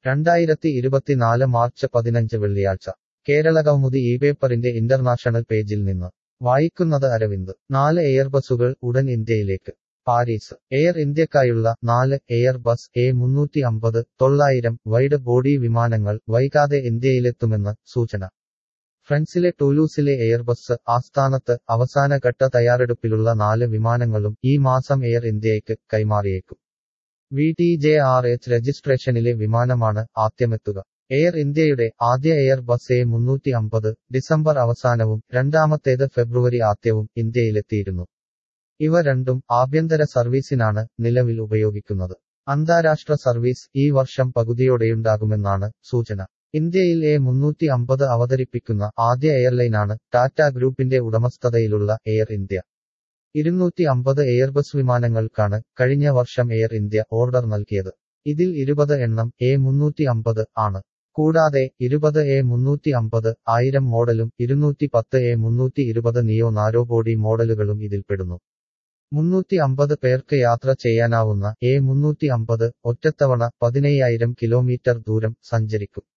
രണ്ടായിരത്തി ഇരുപത്തിനാല് മാർച്ച് പതിനഞ്ച് വെള്ളിയാഴ്ച കേരള കൗമുദി ഈ പേപ്പറിന്റെ ഇന്റർനാഷണൽ പേജിൽ നിന്ന് വായിക്കുന്നത് അരവിന്ദ് നാല് എയർബസുകൾ ഉടൻ ഇന്ത്യയിലേക്ക് പാരീസ് എയർ ഇന്ത്യക്കായുള്ള നാല് എയർ ബസ് എ മുന്നൂറ്റി അമ്പത് തൊള്ളായിരം വൈഡ് ബോഡി വിമാനങ്ങൾ വൈകാതെ ഇന്ത്യയിലെത്തുമെന്ന് സൂചന ഫ്രൻസിലെ ടൂലൂസിലെ എയർബസ് ആസ്ഥാനത്ത് അവസാനഘട്ട തയ്യാറെടുപ്പിലുള്ള നാല് വിമാനങ്ങളും ഈ മാസം എയർ ഇന്ത്യയ്ക്ക് കൈമാറിയേക്കും V T J R H രജിസ്ട്രേഷനിലെ വിമാനമാണ് ആദ്യമെത്തുക എയർ ഇന്ത്യയുടെ ആദ്യ എയർ ബസ് എ മുന്നൂറ്റി അമ്പത് ഡിസംബർ അവസാനവും രണ്ടാമത്തേത് ഫെബ്രുവരി ആദ്യവും ഇന്ത്യയിലെത്തിയിരുന്നു ഇവ രണ്ടും ആഭ്യന്തര സർവീസിനാണ് നിലവിൽ ഉപയോഗിക്കുന്നത് അന്താരാഷ്ട്ര സർവീസ് ഈ വർഷം പകുതിയോടെയുണ്ടാകുമെന്നാണ് സൂചന ഇന്ത്യയിൽ എ മുന്നൂറ്റി അമ്പത് അവതരിപ്പിക്കുന്ന ആദ്യ എയർലൈനാണ് ടാറ്റ ഗ്രൂപ്പിന്റെ ഉടമസ്ഥതയിലുള്ള എയർ ഇന്ത്യ ഇരുന്നൂറ്റി അമ്പത് എയർബസ് വിമാനങ്ങൾക്കാണ് കഴിഞ്ഞ വർഷം എയർ ഇന്ത്യ ഓർഡർ നൽകിയത് ഇതിൽ ഇരുപത് എണ്ണം എ മുന്നൂറ്റി അമ്പത് ആണ് കൂടാതെ ഇരുപത് എ മുന്നൂറ്റി അമ്പത് ആയിരം മോഡലും ഇരുന്നൂറ്റി പത്ത് എ മുന്നൂറ്റി ഇരുപത് നിയോ നാരോ ബോഡി മോഡലുകളും ഇതിൽപ്പെടുന്നു മുന്നൂറ്റി അമ്പത് പേർക്ക് യാത്ര ചെയ്യാനാവുന്ന എ മുന്നൂറ്റി അമ്പത് ഒറ്റത്തവണ പതിനയ്യായിരം കിലോമീറ്റർ ദൂരം സഞ്ചരിക്കും